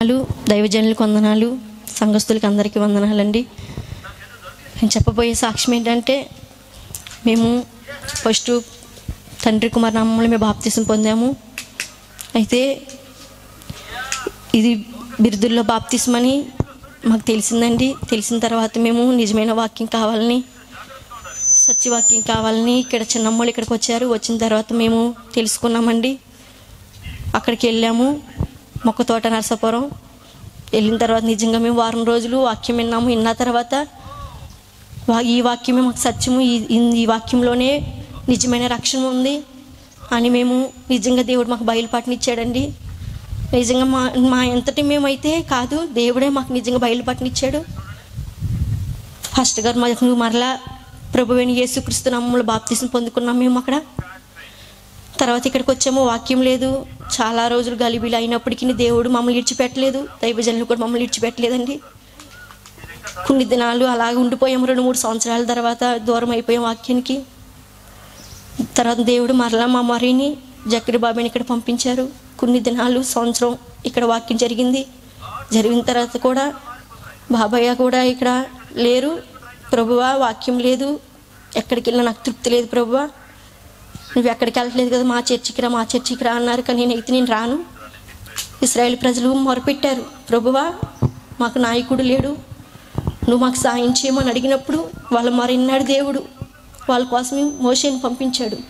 వందనాలు దైవజనులకు వందనాలు సంఘస్థులకి అందరికీ వందనాలండి నేను చెప్పబోయే సాక్ష్యం ఏంటంటే మేము ఫస్ట్ తండ్రి కుమార్ నామంలో మేము బాప్తీసం పొందాము అయితే ఇది బిరుదుల్లో బాప్తిస్మని మాకు తెలిసిందండి తెలిసిన తర్వాత మేము నిజమైన వాక్యం కావాలని సత్యవాక్యం కావాలని ఇక్కడ చిన్నమ్మలు ఇక్కడికి వచ్చారు వచ్చిన తర్వాత మేము తెలుసుకున్నామండి అక్కడికి వెళ్ళాము మొక్కతోట నరసాపురం వెళ్ళిన తర్వాత నిజంగా మేము వారం రోజులు వాక్యం విన్నాము విన్న తర్వాత వా- ఈ వాక్యమే మాకు సత్యము ఈ ఈ- ఈ వాక్యంలోనే నిజమైన రక్షణ ఉంది అని మేము నిజంగా దేవుడు మాకు బయలుపాటునిచ్చాడండి నిజంగా మా మా ఎంతటి మేమైతే కాదు దేవుడే మాకు నిజంగా బయలుపాటునిచ్చాడు ఫస్ట్ గారు మాకు మరలా ప్రభువైన యేసుక్రీస్తు నామములో బాప్తీసం పొందుకున్నాం మేము అక్కడ తర్వాత ఇక్కడికి వచ్చాము వాక్యం లేదు చాలా రోజులు గలిబిలు అయినప్పటికీ దేవుడు మమ్మల్ని ఇడిచిపెట్టలేదు దైవజనులు కూడా మమ్మల్ని ఇడిచిపెట్టలేదండి కొన్ని దినాలు అలాగే ఉండిపోయాము రెండు మూడు సంవత్సరాల తర్వాత దూరం అయిపోయాం వాక్యానికి తర్వాత దేవుడు మరలా మా మరిని జక్కడి బాబాని ఇక్కడ పంపించారు కొన్ని దినాలు సంవత్సరం ఇక్కడ వాక్యం జరిగింది జరిగిన తర్వాత కూడా బాబాయ్య కూడా ఇక్కడ లేరు ప్రభువా వాక్యం లేదు ఎక్కడికి వెళ్ళినా నాకు తృప్తి లేదు ప్రభువా నువ్వు ఎక్కడికి వెళ్ళట్లేదు కదా మా చర్చికి రా మా చర్చికి రా అన్నారు కానీ నేనైతే నేను రాను ఇస్రాయేల్ ప్రజలు మొరపెట్టారు ప్రభువా మాకు నాయకుడు లేడు నువ్వు మాకు సాయం చేయమని అడిగినప్పుడు వాళ్ళ మరిన్నాడు దేవుడు వాళ్ళ కోసం మోషేని పంపించాడు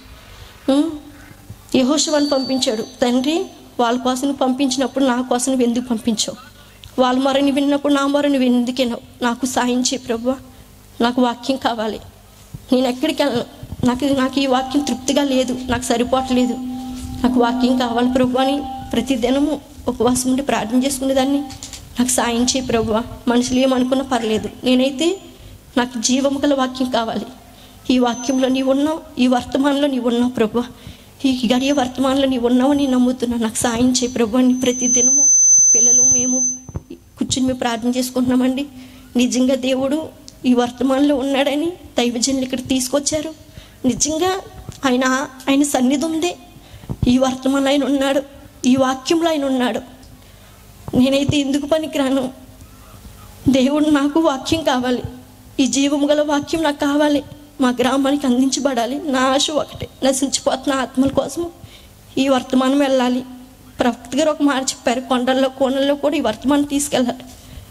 యహోషవాన్ని పంపించాడు తండ్రి వాళ్ళ కోసం నువ్వు పంపించినప్పుడు నా కోసం నువ్వు ఎందుకు పంపించావు వాళ్ళ మరని విన్నప్పుడు నా మరని నువ్వు ఎందుకేనావు నాకు సాయం చేయి ప్రభు నాకు వాక్యం కావాలి నేను ఎక్కడికి వెళ్ళను నాకు నాకు ఈ వాక్యం తృప్తిగా లేదు నాకు సరిపోవట్లేదు నాకు వాక్యం కావాలి ప్రభు అని ప్రతి దినము ఉపవాసం ఉండి ప్రార్థన చేసుకునేదాన్ని నాకు సాయం చేయి ప్రభు మనుషులు ఏమనుకున్నా పర్లేదు నేనైతే నాకు జీవము గల వాక్యం కావాలి ఈ వాక్యంలో నీవు ఉన్నావు ఈ వర్తమానంలో నీవు ఉన్నావు ప్రభు ఈ గడియ వర్తమానంలో నీవు ఉన్నావని నమ్ముతున్నా నాకు సాయం చేయి ప్రభు అని ప్రతి దినము పిల్లలు మేము కూర్చుని మేము ప్రార్థన చేసుకుంటున్నామండి నిజంగా దేవుడు ఈ వర్తమానంలో ఉన్నాడని దైవజనులు ఇక్కడ తీసుకొచ్చారు నిజంగా ఆయన ఆయన సన్నిధి ఉంది ఈ వర్తమానంలో ఆయన ఉన్నాడు ఈ వాక్యంలో ఆయన ఉన్నాడు నేనైతే ఎందుకు పనికిరాను దేవుడు నాకు వాక్యం కావాలి ఈ జీవము గల వాక్యం నాకు కావాలి మా గ్రామానికి అందించబడాలి నా ఆశ ఒకటే నశించిపోతున్న ఆత్మల కోసం ఈ వర్తమానం వెళ్ళాలి ప్రవక్త గారు ఒక మాట చెప్పారు కొండల్లో కోనల్లో కూడా ఈ వర్తమానం తీసుకెళ్ళాలి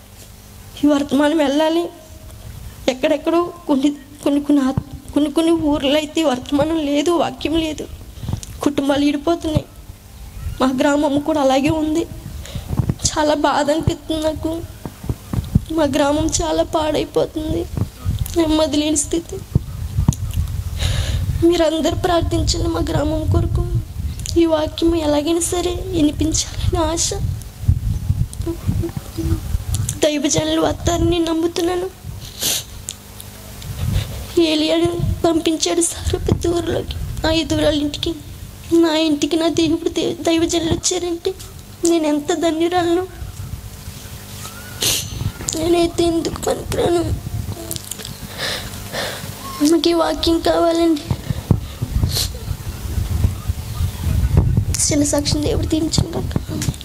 ఈ వర్తమానం వెళ్ళాలి ఎక్కడెక్కడో కొన్ని కొన్ని కొన్ని ఆత్- కొన్ని కొన్ని ఊర్లో అయితే ఈ వర్తమానం లేదు వాక్యం లేదు కుటుంబాలు ఇడిపోతున్నాయి మా గ్రామం కూడా అలాగే ఉంది చాలా బాధ అనిపిస్తుంది నాకు మా గ్రామం చాలా పాడైపోతుంది నెమ్మది లేని స్థితి మీరందరూ ప్రార్థించండి మా గ్రామం కొరకు ఈ వాక్యం ఎలాగైనా సరే వినిపించాలని ఆశ దైవజనులు వస్తారని నేను నమ్ముతున్నాను ఏలియాని పంపించాడు సారపతి ఊరిలోకి నా ఎదురాళ్ళ ఇంటికి నా ఇంటికి నా దేవుడు దేవ్- దైవజనులు వచ్చారంటే నేను ఎంత ధన్యురాలను నేనైతే ఎందుకు పనికిరాను నాకు ఈ వాక్యం కావాలండి చిన్న సాక్షి దేవుడు తీర్చండి